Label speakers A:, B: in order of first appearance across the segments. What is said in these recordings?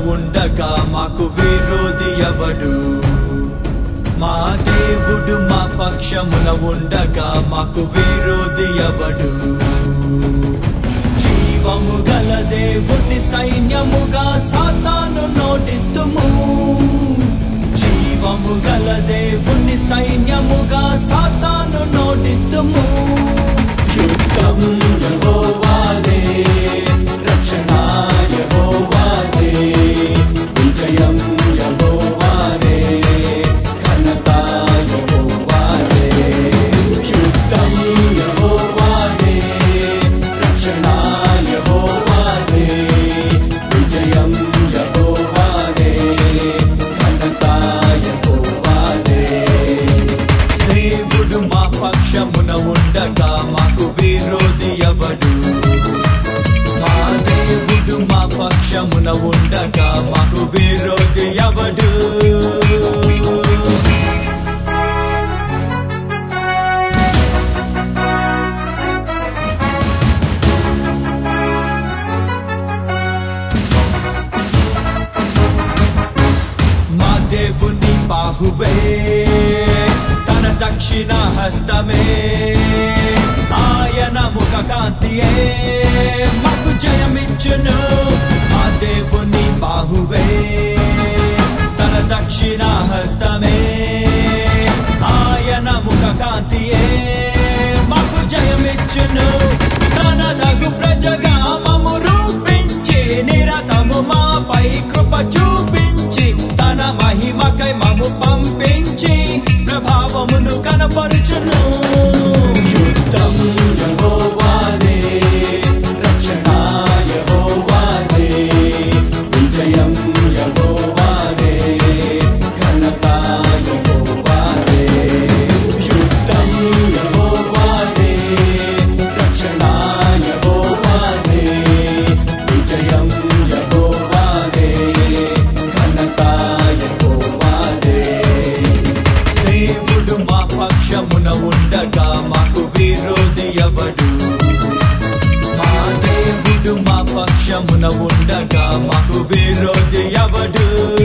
A: ఉండగా మాకు విరోధి ఎవడు మా దేవుడు మా పక్షమున ఉండగా మాకు విరోధి ఎవడు జీవము గల దేవుని సైన్యముగా సాతాను నోటిత్తుము జీవము గల దేవుని సైన్యముగా సాతాను నోటిత్తుము యుద్ధం యెహోవాదే రక్షణ యెహోవాదే విజయం యెహోవాదే ఘనత యెహోవాదే యుద్ధం యెహోవాదే రక్షణ యెహోవాదే విజయం యెహోవాదే ఘనత యెహోవాదే దేవుడు మా పక్షమున ఉండగా మాకు విరోధి ఎవడు మా దేవుడు మా పక్షమున ఉండగా మాకు విరోధి ఎవడు మా దేవుని బాహువే తన దక్షిణ హస్తమే ఆయన ముఖ కాంతియే మాకు జయమిచ్చును మా దేవుని బాహువే తన దక్షిణ హస్తమే ఆయన ముఖ కాంతియే మాకు జయమిచ్చును తన దగు ప్రజగా మము రూపించి నిరతము మాపై కృప చూపించి తన మహిమకై మము పంపించి ప్రభావమును కనపరుచును యుద్ధం యెహోవాదే రక్షణ యెహోవాదే విజయం యెహోవాదే ఘనత యెహోవాదే యుద్ధం యెహోవాదే రక్షణ యెహోవాదే విజయం యెహోవాదే ఘనత యెహోవాదే దేవుడు మా పక్షమున ఉండగా మాకు విరోధి ఎవడు మా దేవుడు మా పక్షమున ఉండగా మాకు విరోధి ఎవడు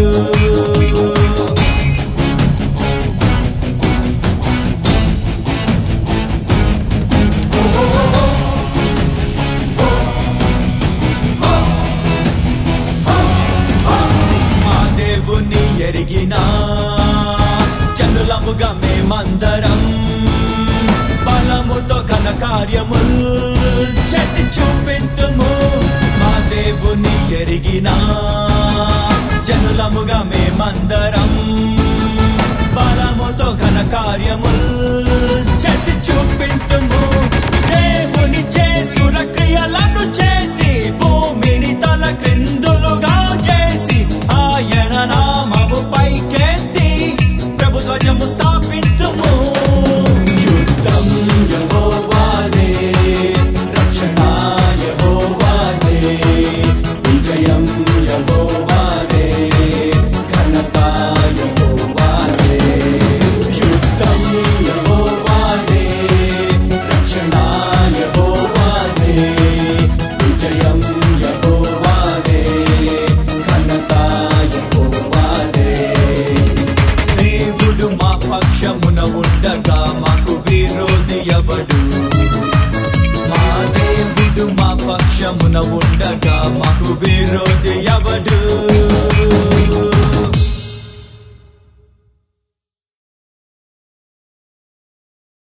A: మా దేవుని ఎరిగిన జనులముగా మేమందరం బలముతో ఘన కార్యముల్ చేసి చూపింతుము మా దేవుని ఎరిగిన జనులముగా మేమందరం బలముతో ఘన కార్యముల్ చేసి చూపింతుము దేవుని చేసుర క్రియలను చేసి భూమిని తల క్రిందులుగా చేసి ఆయన నామము పైకెత్తి ప్రభు ధ్వజము స్థాపింతుము యుద్ధం యెహోవాదే రక్షణ యెహోవాదే విజయం యెహోవాదే ఘనత యెహోవాదే యుద్ధం యెహోవాదే రక్షణ యెహోవాదే విజయం యెహోవాదే ఘనత యెహోవాదే దేవుడు మా పక్షమున ఉండగా మాకు విరోధి ఎవడు మా దేవుడు మా పక్షమున ఉండగా మాకు విరోధి ఎవడు